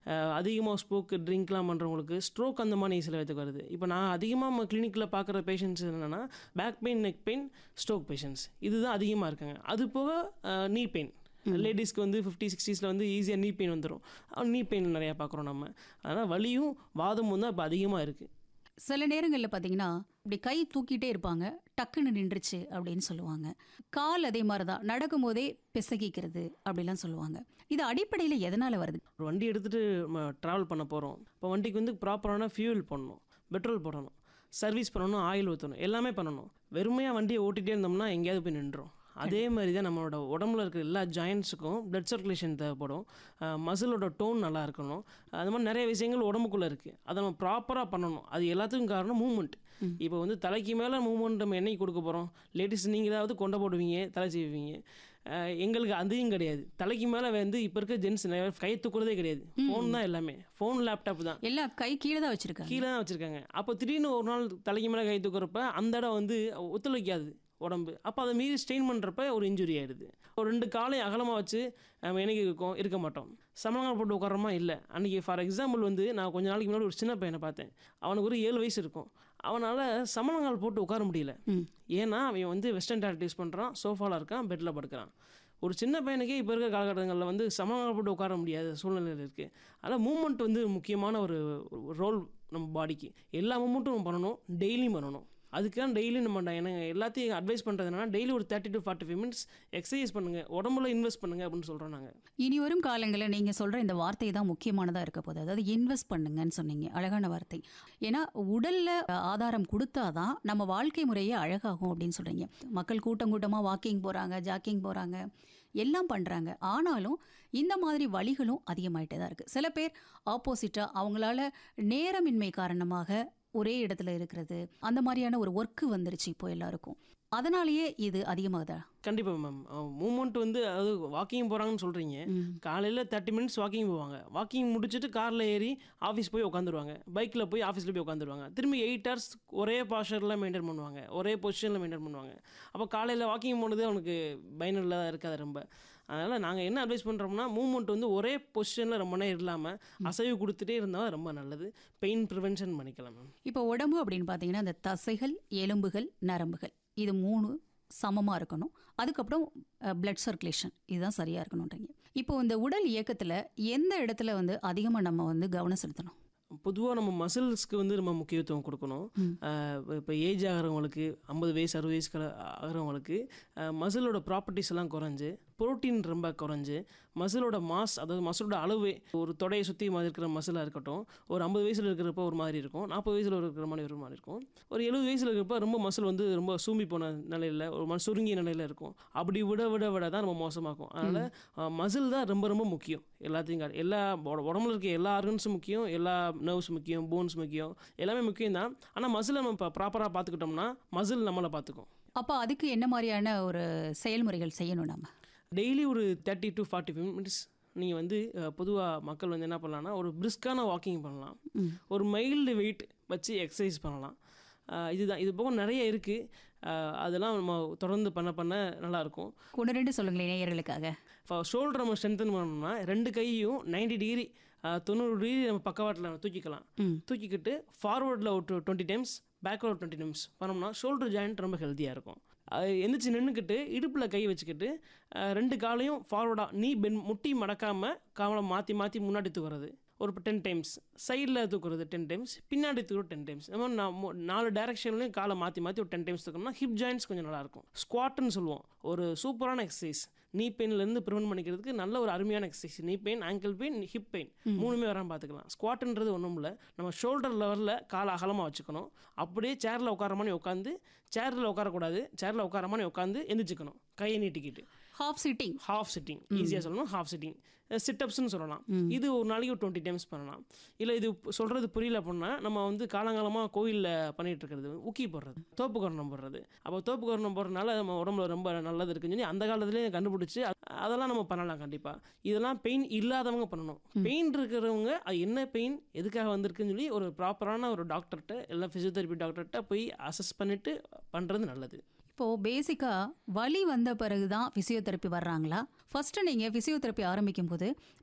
அதிகமாக ஸ்மோக்கு ட்ரிங்க்லாம் பண்ணுறவங்களுக்கு ஸ்ட்ரோக் அந்த மாதிரி சில பேத்துக்கு வருது இப்போ நான் அதிகமாக நம்ம கிளினிக்கில் பார்க்குற பேஷண்ட்ஸ் என்னென்னா back pain neck pain stroke patients இதுதான் அதிகமாக இருக்காங்க அது போக நீ பெயின் லேடிஸ்க்கு வந்து ஃபிஃப்டி சிக்ஸ்டீஸில் வந்து ஈஸியாக நீ பெயின் வந்துடும் நீ பெயின் நிறையா பார்க்குறோம் நம்ம அதனால் வலியும் வாதமும் தான் இப்போ அதிகமாக இருக்குது சில நேரங்களில் பார்த்தீங்கன்னா இப்படி கை தூக்கிட்டே இருப்பாங்க டக்குன்னு நின்றுச்சு அப்படின்னு சொல்லுவாங்க கால் அதே மாதிரி தான் நடக்கும்போதே பிசகிக்கிறது அப்படிலாம் சொல்லுவாங்க இது அடிப்படையில் எதனால் வருது ஒரு வண்டி எடுத்துகிட்டு நம்ம ட்ராவல் பண்ண போகிறோம் இப்போ வண்டிக்கு வந்து ப்ராப்பரான ஃபியூல் போடணும் பெட்ரோல் போடணும் சர்வீஸ் பண்ணணும் ஆயில் ஊற்றணும் எல்லாமே பண்ணணும் வெறுமையாக வண்டியை ஓட்டிகிட்டே இருந்தோம்னா எங்கேயாவது போய் நின்றோம் அதே மாதிரி தான் நம்மளோட உடம்புல இருக்கிற எல்லா ஜாயின்ஸுக்கும் பிளட் சர்க்குலேஷன் தேவைப்படும் மசிலோட டோன் நல்லா இருக்கணும் அது மாதிரி நிறைய விஷயங்கள் உடம்புக்குள்ளே இருக்குது அதை நம்ம ப்ராப்பராக பண்ணணும் அது எல்லாத்துக்கும் காரணம் மூமெண்ட் இப்போ வந்து தலைக்கு மேலே மூமெண்ட் நம்ம என்னைக்கு கொடுக்க போகிறோம் லேடிஸ் நீங்களாவது கொண்ட போடுவீங்க தலை செய்வீங்க அஹ் எங்களுக்கு அதையும் கிடையாது தலைக்கு மேலே வந்து இப்போ இருக்க ஜென்ஸ் நிறைய பேர் கை தூக்குறதே கிடையாது ஃபோன் தான் எல்லாமே ஃபோன் லேப்டாப் தான் எல்லாம் கை கீழே தான் வச்சுருக்காங்க கீழே தான் வச்சுருக்காங்க அப்போ திடீர்னு ஒரு நாள் தலைக்கு மேலே கை தூக்குறப்ப அந்த இடம் வந்து ஒத்துழைக்காது உடம்பு அப்போ அதை மீறி ஸ்ட்ரெயின் பண்ணுறப்ப ஒரு இன்ஜுரி ஆயிடுது ஒரு ரெண்டு காலையும் அகலமாக வச்சு நம்ம என்னைக்கு இருக்கோம் இருக்க மாட்டோம் சமணங்கால் போட்டு உட்காரமா இல்லை அன்றைக்கி ஃபார் எக்ஸாம்பிள் வந்து நான் கொஞ்ச நாளைக்கு முன்னாடி ஒரு சின்ன பையனை பார்த்தேன் அவனுக்கு ஒரு ஏழு வயசு இருக்கும் அவனால் சமணங்கால் போட்டு உட்கார முடியல ஏன்னா அவன் வந்து வெஸ்டர்ன் டாக்டர் யூஸ் பண்ணுறான் சோஃபாவில் இருக்கான் பெட்டில் படுக்கிறான் ஒரு சின்ன பையனுக்கே இப்போ இருக்க காலகட்டங்களில் வந்து சமணங்கால் போட்டு உட்கார முடியாத சூழ்நிலையில் இருக்குது அதனால் மூமெண்ட் வந்து முக்கியமான ஒரு ரோல் நம்ம பாடிக்கு எல்லா மூமெண்ட்டும் நம்ம பண்ணணும் டெய்லியும் பண்ணணும் அதுக்கான டெய்லி நம்ம நான் எனக்கு எல்லாத்தையும் அட்வைஸ் பண்ணுறது என்னன்னா டெய்லி ஒரு thirty to forty five minutes exercise பண்ணுங்கள் உடம்புல இன்வெஸ்ட் பண்ணுங்கள் அப்படின்னு சொல்கிறோம் நாங்கள் இனி வரும் காலங்களில் நீங்கள் சொல்கிற இந்த வார்த்தை தான் முக்கியமானதாக இருக்க போகுது அதாவது இன்வெஸ்ட் பண்ணுங்கன்னு சொன்னீங்க அழகான வார்த்தை ஏன்னா உடலில் ஆதாரம் கொடுத்தாதான் நம்ம வாழ்க்கை முறையே அழகாகும் அப்படின்னு சொல்கிறீங்க மக்கள் கூட்டம் கூட்டமாக வாக்கிங் போகிறாங்க ஜாக்கிங் போகிறாங்க எல்லாம் பண்ணுறாங்க ஆனாலும் இந்த மாதிரி வழிகளும் அதிகமாயிட்டே தான் இருக்குது சில பேர் ஆப்போசிட்டாக அவங்களால நேரமின்மை காரணமாக ஒரே இடத்துல இருக்கிறது அந்த மாதிரியான ஒரு ஒர்க்கு வந்துருச்சு இப்போ எல்லாருக்கும் அதனாலேயே இது அதிகமாகுதா கண்டிப்பாக மேம் மூமெண்ட் வந்து அதாவது வாக்கிங் போகிறாங்கன்னு சொல்கிறீங்க காலையில் தேர்ட்டி மினிட்ஸ் வாக்கிங் போவாங்க வாக்கிங் முடிச்சுட்டு காரில் ஏறி ஆஃபீஸ் போய் உட்காந்துருவாங்க பைக்கில் போய் ஆஃபீஸில் போய் உட்காந்துருவாங்க திரும்பி எயிட் ஹவர்ஸ் ஒரே பாஸ்டரில் மெயின்டைன் பண்ணுவாங்க ஒரே பொசிஷனில் மெயின்டைன் பண்ணுவாங்க அப்போ காலையில் வாக்கிங் போனது அவனுக்கு பயனுள்ளதாக இருக்காது ரொம்ப அதனால் நாங்கள் என்ன அட்வைஸ் பண்ணுறோம்னா மூமெண்ட் வந்து ஒரே பொசிஷனில் ரொம்ப நேரம் இல்லாமல் அசைவு கொடுத்துட்டே இருந்தால் ரொம்ப நல்லது பெயின் ப்ரிவென்ஷன் பண்ணிக்கலாம் மேம் இப்போ உடம்பு அப்படின்னு பார்த்தீங்கன்னா இந்த தசைகள் எலும்புகள் நரம்புகள் இது மூணு சமமாக இருக்கணும் அதுக்கப்புறம் பிளட் சர்க்குலேஷன் இதுதான் சரியாக இருக்கணுன்றீங்க இப்போ இந்த உடல் இயக்கத்தில் எந்த இடத்துல வந்து அதிகமாக நம்ம வந்து கவனம் செலுத்தணும் பொதுவாக நம்ம மசில்ஸ்க்கு வந்து நம்ம முக்கியத்துவம் கொடுக்கணும் இப்போ ஏஜ் ஆகிறவங்களுக்கு ஐம்பது வயசு அறுபது வயசுக்கு ஆகிறவங்களுக்கு மசிலோட ப்ராப்பர்ட்டிஸ் எல்லாம் குறைஞ்சு புரோட்டீன் ரொம்ப குறைஞ்சு மசிலோட மாஸ் அதாவது மசிலோட அளவு ஒரு தொடையை சுற்றி மாதிரி இருக்கிற மசிலாக இருக்கட்டும் ஒரு ஐம்பது வயசில் இருக்கிறப்ப ஒரு மாதிரி இருக்கும் நாற்பது வயசில் இருக்கிற மாதிரி ஒரு மாதிரி இருக்கும் ஒரு எழுபது வயசில் இருக்கிறப்ப ரொம்ப மசில் வந்து ரொம்ப சூம்பி போன நிலையில் ஒரு மன சுருங்கிய நிலையில் இருக்கும் அப்படி விட விட விட தான் நம்ம மோசமாக்கும் அதனால் மசில் தான் ரொம்ப ரொம்ப முக்கியம் எல்லாத்தையும் காட்டு எல்லா உட- உடம்புல இருக்க எல்லா ஆர்கன்ஸும் முக்கியம் எல்லா நர்வ்ஸ் முக்கியம் போன்ஸ் முக்கியம் எல்லாமே முக்கியம் தான் ஆனால் மசிலை நம்ம இப்போ ப்ராப்பராக பார்த்துக்கிட்டோம்னா மசில் நம்மளை பார்த்துக்கும் அப்போ அதுக்கு என்ன மாதிரியான ஒரு செயல்முறைகள் செய்யணும் நம்ம டெய்லி ஒரு thirty to forty five minutes நீங்கள் வந்து பொதுவாக மக்கள் வந்து என்ன பண்ணலாம்னா ஒரு பிரிஸ்கான வாக்கிங் பண்ணலாம் ஒரு மைல்டு வெயிட் வச்சு எக்ஸசைஸ் பண்ணலாம் அஹ் இதுதான் இது போக நிறைய இருக்குது அதெல்லாம் நம்ம தொடர்ந்து பண்ண பண்ண நல்லாயிருக்கும் ஒன்று ரெண்டு சொல்லுங்களேன் நேயர்களுக்காக இப்போ ஷோல்டர் நம்ம ஸ்ட்ரென்தன் பண்ணோம்னா ரெண்டு கையும் 90 டிகிரி தொண்ணூறு டிகிரி நம்ம பக்கவாட்டில் தூக்கிக்கலாம் தூக்கிக்கிட்டு ஃபார்வர்டில் ஒரு twenty times backward twenty times பண்ணோம்னா ஷோல்டர் ஜாயிண்ட் ரொம்ப ஹெல்த்தியாக இருக்கும் அது எந்திரிச்சு நின்றுக்கிட்டு இடுப்பில் கை வச்சுக்கிட்டு அஹ், ரெண்டு காலையும் ஃபார்வர்டாக நீ பென் முட்டி மடக்காமல் காவலை மாற்றி மாற்றி முன்னாடி தூக்குறது ஒரு டென் டைம்ஸ் சைடில் தூக்குறது டென் டைம்ஸ் பின்னாடி தூக்குறது டென் டைம்ஸ் இந்த மாதிரி நான் மு- நாலு டேரக்ஷன்லையும் காலை மாற்றி மாற்றி ஒரு டென் டைம்ஸ் தூக்கணும்னா ஹிப் ஜாயின்ட்ஸ் கொஞ்சம் நல்லாயிருக்கும் ஸ்குவாட்னு சொல்லுவோம் ஒரு சூப்பரான எக்ஸசைஸ் நீ பெயின்லேருந்து ப்ரிவென்ட் பண்ணிக்கிறதுக்கு நல்ல ஒரு அருமையான exercise knee pain ankle pain hip pain மூணுமே வராமல் பார்த்துக்கலாம் ஸ்குவாட்ன்றது ஒன்றும் இல்லை நம்ம ஷோல்டர் லெவலில் காலை அகலமாக வச்சுக்கணும் அப்படியே சேரில் உட்கார மாதிரி உட்காந்து சேரில் உட்காரக்கூடாது சேரில் உட்கார மாதிரி உட்காந்து எந்திரிச்சுக்கணும் கையை நீட்டிக்கிட்டு ஹாஃப் சிட்டிங் ஹாஃப் சிட்டிங் ஈஸியாக சொல்லணும் ஹாஃப் சிட்டிங் சிட்டப்ஸ்னு சொல்லலாம் இது ஒரு நாளைக்கு ஒரு டுவெண்ட்டி டைம்ஸ் பண்ணலாம் இல்லை இது சொல்கிறது புரியல அப்படின்னா நம்ம வந்து காலங்காலமாக கோயிலில் பண்ணிட்டு இருக்கிறது ஊக்கி போடுறது தோப்பு கரணம் போடுறது அப்போ தோப்பு கரணம் போடுறதுனால நம்ம உடம்புல ரொம்ப நல்லது இருக்குன்னு சொல்லி அந்த காலத்துலேயே கண்டுபிடிச்சி அ- அதெல்லாம் நம்ம பண்ணலாம் கண்டிப்பாக இதெல்லாம் பெயின் இல்லாதவங்க பண்ணணும் பெயின் இருக்கிறவங்க அது என்ன பெயின் எதுக்காக வந்திருக்குன்னு சொல்லி ஒரு ப்ராப்பரான ஒரு டாக்டர்கிட்ட இல்லை ஃபிசியோதெரப்பி டாக்டர்கிட்ட போய் அசஸ் பண்ணிவிட்டு பண்ணுறது நல்லது இப்போது பேசிக்காக வலி வந்த பிறகு தான் ஃபிசியோதெரப்பி வர்றாங்களா ஃபஸ்ட்டு நீங்கள் ஃபிசியோதெரப்பி ஆரம்பிக்கும் போது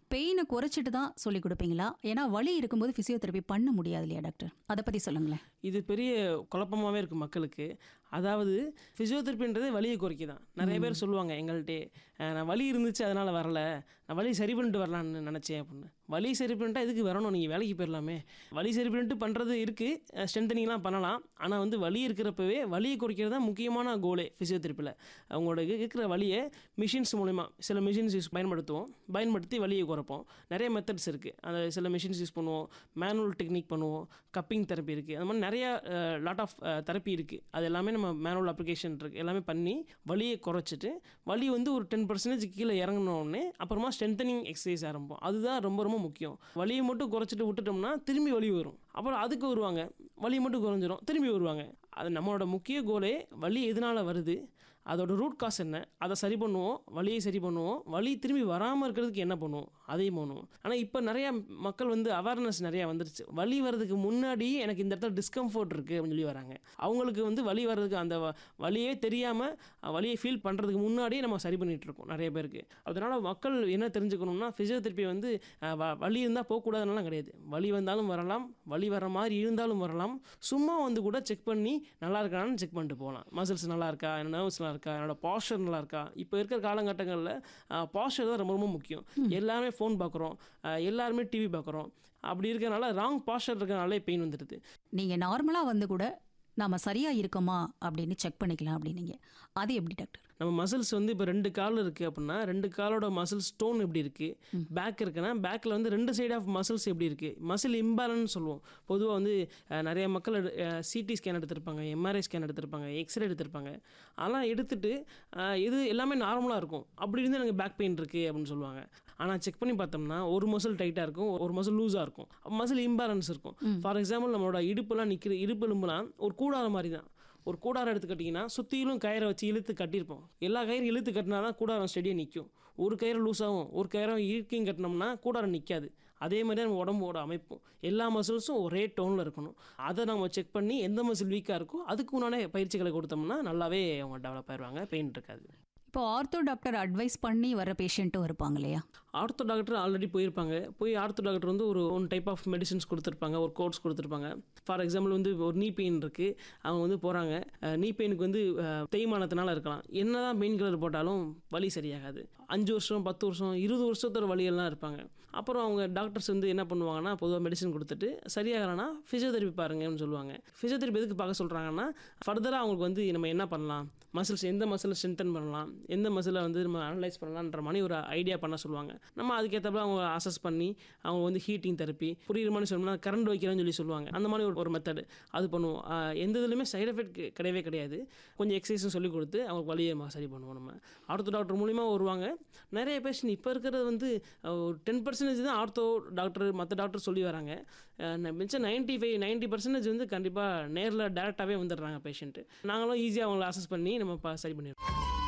பெயினை குறைச்சிட்டு தான் சொல்லி கொடுப்பீங்களா ஏன்னா வலி இருக்கும்போது ஃபிசியோதெரப்பி பண்ண முடியாது இல்லையா டாக்டர் அதை பற்றி சொல்லுங்களேன் இது பெரிய குழப்பமாகவே இருக்குது மக்களுக்கு அதாவது ஃபிசியோதெரப்பின்றதே வலியை குறைக்க தான் நிறைய பேர் சொல்லுவாங்க எங்கள்கிட்ட நான் வலி இருந்துச்சு அதனால் வரல நான் வலி சரி பண்ணிட்டு வரலான்னு நினச்சேன் அப்படின்னு வலி சரி பண்ணிட்டா இதுக்கு வரணும் நீங்கள் வேலைக்கு போயிடலாமே வலி சரி பண்ணிட்டு பண்ணுறது இருக்குது ஸ்ட்ரென்தனிங்லாம் பண்ணலாம் ஆனால் வந்து வலி இருக்கிறப்பவே வலியை குறைக்கிறது தான் முக்கியமான கோலே ஃபிசியோதெரப்பியில் அவங்களோட இருக்கிற வலியை மிஷின்ஸ் மூலிமா சில மிஷின்ஸ் யூஸ் பயன்படுத்துவோம் பயன்படுத்தி வலியை குறைப்போம் நிறைய மெத்தட்ஸ் இருக்குது அந்த சில மிஷின்ஸ் யூஸ் பண்ணுவோம் மேனுவல் டெக்னிக் பண்ணுவோம் கப்பிங் தெரப்பி இருக்குது அந்த மாதிரி நிறைய லாட் ஆஃப் தெரப்பி இருக்குது அது எல்லாமே நம்ம மேனுவல் அப்ளிகேஷன் இருக்குது எல்லாமே பண்ணி வலியை குறைச்சிட்டு வலி வந்து ஒரு டென் பர்சன்டேஜ் கீழே இறங்கினோடனே அப்புறமா ஸ்ட்ரென்தனிங் எக்ஸசைஸ் ஆரம்பிப்போம் அதுதான் ரொம்ப ரொம்ப முக்கியம் வலியை மட்டும் குறைச்சிட்டு விட்டுட்டோம்னா திரும்பி வலி வரும் அப்புறம் அதுக்கு வருவாங்க வலி மட்டும் குறைஞ்சிரும் திரும்பி வருவாங்க அது நம்மளோட முக்கிய கோலே வலி எதனால் வருது அதோட ரூட் காஸ் என்ன அதை சரி பண்ணுவோம் வலியை சரி பண்ணுவோம் வலி திரும்பி வராமல் இருக்கிறதுக்கு என்ன பண்ணுவோம் அதையும் பண்ணுவோம் ஆனால் இப்போ நிறையா மக்கள் வந்து அவேர்னஸ் நிறையா வந்துருச்சு வலி வர்றதுக்கு முன்னாடி எனக்கு இந்த இடத்துல டிஸ்கம்ஃபர்ட் இருக்குது அப்படின்னு சொல்லி வராங்க அவங்களுக்கு வந்து வலி வர்றதுக்கு அந்த வ- வலியே தெரியாமல் வலியை ஃபீல் பண்ணுறதுக்கு முன்னாடி நம்ம சரி பண்ணிகிட்டு இருக்கோம் நிறைய பேருக்கு அதனால் மக்கள் என்ன தெரிஞ்சுக்கணும்னா ஃபிசியோதெரப்பி வந்து அஹ், வ- வலி இருந்தால் போகக்கூடாதுனாலாம் கிடையாது வலி வந்தாலும் வரலாம் வலி வர மாதிரி இருந்தாலும் வரலாம் சும்மா வந்து கூட செக் பண்ணி நல்லா இருக்கான்னு செக் பண்ணிட்டு போகலாம் மசில்ஸ் நல்லா இருக்கா நர்வ்ஸ் நல்லா இருக்கா என்னோட பாஸ்டர் நல்லா இருக்கா இப்போ இருக்கிற காலகட்டங்களில் பாஸ்டர் தான் ரொம்ப ரொம்ப முக்கியம் எல்லாருமே ஃபோன் பார்க்குறோம் எல்லாருமே டிவி பார்க்குறோம் அப்படி இருக்கறனால ராங் பாஸ்டர் இருக்கனாலே பெயின் வந்துடுது நீங்கள் நார்மலாக வந்து கூட நாம சரியா இருக்கோமா அப்படின்னு செக் பண்ணிக்கலாம் அப்படின்னீங்க அது எப்படி டாக்டர் நம்ம மசில்ஸ் வந்து இப்போ ரெண்டு கால் இருக்குது அப்படின்னா ரெண்டு காலோட மசில் ஸ்டோன் எப்படி இருக்குது பேக் இருக்குன்னா பேக்கில் வந்து ரெண்டு சைடு ஆஃப் மசில்ஸ் எப்படி இருக்குது மசில் இம்பேலன்ஸ் சொல்லுவோம் பொதுவாக வந்து அஹ், நிறைய மக்கள் சிடி ஸ்கேன் எடுத்திருப்பாங்க எம்ஆர்ஐ ஸ்கேன் எடுத்திருப்பாங்க எக்ஸ்ரே எடுத்திருப்பாங்க அதெல்லாம் எடுத்துட்டு அஹ், இது எல்லாமே நார்மலாக இருக்கும் அப்படி இருந்து எனக்கு பேக் பெயின் இருக்குது அப்படின்னு சொல்லுவாங்க ஆனால் செக் பண்ணி பார்த்தோம்னா ஒரு மசில் டைட்டாக இருக்கும் ஒரு மசில் லூஸாக இருக்கும் மசில் இம்பேலன்ஸ் இருக்கும் ஃபார் எக்ஸாம்பிள் நம்மளோட இடுப்புலாம் நிற்கிற இடுப்பு எலும்புலாம் ஒரு கூடார மாதிரி தான் ஒரு கூடாரம் எடுத்துக்கிட்டிங்கன்னா சுற்றிலும் கயிறை வச்சு இழுத்து கட்டியிருப்போம் எல்லா கயிறும் இழுத்து கட்டினா தான் கூடாரம் ஸ்டெடியாக நிற்கும் ஒரு கயிறு லூஸாகும் ஒரு கயிறம் இறுக்கியும் கட்டினோம்னா கூடாரம் நிற்காது அதே மாதிரி நம்ம உடம்போட அமைப்பும் எல்லா மசில்ஸும் ஒரே டோனில் இருக்கணும் அதை நம்ம செக் பண்ணி எந்த மசில் வீக்காக இருக்கோ அதுக்கு உண்டான பயிற்சிகளை கொடுத்தோம்னா நல்லாவே அவங்க டெவலப் ஆயிடுவாங்க பெயின் இருக்காது இப்போ ஆர்த்தோ டாக்டர் அட்வைஸ் பண்ணி வர பேஷண்ட்டும் இருப்பாங்க இல்லையா ஆர்த்தோ டாக்டர் ஆல்ரெடி போயிருப்பாங்க போய் ஆர்த்தோ டாக்டர் வந்து ஒரு ஒன் டைப் ஆஃப் மெடிசின்ஸ் கொடுத்துருப்பாங்க ஒரு கோர்ஸ் கொடுத்துருப்பாங்க ஃபார் எக்ஸாம்பிள் வந்து ஒரு நீ பெயின் இருக்குது அவங்க வந்து போகிறாங்க நீ பெயினுக்கு வந்து அஹ், தேய்மானத்தினால இருக்கலாம் என்னதான் பெயின் கில்லர் போட்டாலும் வலி சரியாகாது அஞ்சு வருஷம் பத்து வருஷம் இருபது வருஷத்தோட வலியெல்லாம் இருப்பாங்க அப்புறம் அவங்க டாக்டர்ஸ் வந்து என்ன பண்ணுவாங்கன்னா பொதுவாக மெடிசன் கொடுத்துட்டு சரியாகலன்னா ஃபிசியோதெரப்பி பாருங்கன்னு சொல்லுவாங்க ஃபிசியோதெரப்பி எதுக்கு பார்க்க சொல்கிறாங்கன்னா ஃபர்தராக அவங்களுக்கு வந்து நம்ம என்ன பண்ணலாம் மசில்ஸ் எந்த மசிலை ஸ்ட்ரென்தன் பண்ணலாம் எந்த மசிலை வந்து நம்ம அனலைஸ் பண்ணலான்ற மாதிரி ஒரு ஐடியா பண்ண சொல்லுவாங்க நம்ம அதுக்கேற்றப்ப அவங்க அசஸ் பண்ணி அவங்க வந்து ஹீட்டிங் தெரப்பி புரியுற மாதிரி சொல்லணும்னா கரண்ட் வைக்கிறேன்னு சொல்லி சொல்லுவாங்க அந்த மாதிரி ஒரு ஒரு மெத்தடு அது பண்ணுவோம் ஆஹ் எந்த இதுலையுமே சைடு எஃபெக்ட் கிடையவே கிடையாது கொஞ்சம் எக்ஸசைஸும் சொல்லி கொடுத்து அவங்க வலியை நம்ம சரி பண்ணுவோம் நம்ம ஆர்த்தோ டாக்டர் மூலிமா வருவாங்க நிறைய பேஷண்ட் இப்போ இருக்கிறது வந்து அஹ், ஒரு டென் பர்சன்டேஜ் தான் ஆர்த்தோ டாக்டர் மற்ற டாக்டர் சொல்லி வராங்க அஹ், ந- மிச்சம் நைன்ட்டி ஃபைவ் நைன்ட்டி பர்சன்டேஜ் வந்து கண்டிப்பாக நேரில் டேரெக்டாகவே வந்துடுறாங்க பேஷண்ட்டு நாங்களும் ஈஸியாக அவங்கள அசஸ் பண்ணி நம்ம ப- சரி பண்ணிடுறோம்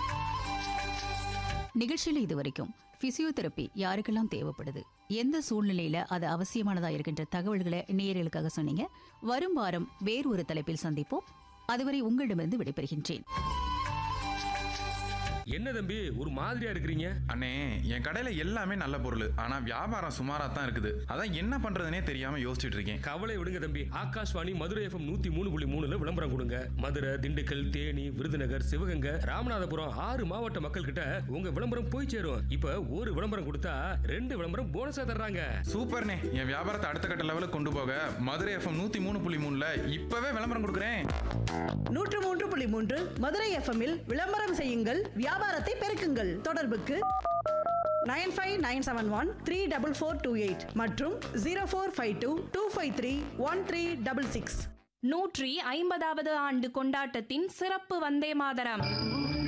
நிகழ்ச்சியில் இது வரைக்கும் பிசியோதெரப்பி யாருக்கெல்லாம் தேவைப்படுது எந்த சூழ்நிலையில அது அவசியமானதா இருக்கின்ற தகவல்களை நேயர்களுக்காக சொன்னீங்க வரும் வாரம் வேறு ஒரு தலைப்பில் சந்திப்போம் அதுவரை உங்களிடமிருந்து விடைபெறுகின்றேன் என்ன தம்பி ஒரு மாதிரியா இருக்கிறீங்க அண்ணே என் கடையில எல்லாமே நல்ல பொருள் ஆனா வியாபாரம் சுமாரா தான் இருக்குது அதான் என்ன பண்றதுனே தெரியாம யோசிச்சுட்டு இருக்கேன் கவலை விடுங்க தம்பி ஆகாஷ்வாணி மதுரை எஃப்எம் நூத்தி மூணு புள்ளி மூணுல விளம்பரம் கொடுங்க மதுரை திண்டுக்கல் தேனி விருதுநகர் சிவகங்கை ராமநாதபுரம் ஆறு மாவட்ட மக்கள் கிட்ட உங்க விளம்பரம் போய் சேரும் இப்ப ஒரு விளம்பரம் கொடுத்தா ரெண்டு விளம்பரம் போனஸா தர்றாங்க சூப்பர்ண்ணே என் வியாபாரத்தை அடுத்த கட்ட லெவலுக்கு கொண்டு போக மதுரை எஃப்எம் நூத்தி மூணு புள்ளி மூணுல இப்பவே விளம்பரம் கொடுக்குறேன் நூற்று மூன்று புள்ளி மூன்று மதுரை எஃப்எம்மில் விளம்பரம் செய்யுங்கள் வியாபாரத்தை பெருக்குங்கள் தொடர்புக்கு nine five nine seven one three double four two eight மற்றும் zero four five two two five three one three double six நூற்றி ஐம்பதாவது ஆண்டு கொண்டாட்டத்தின் சிறப்பு வந்தே மாதரம்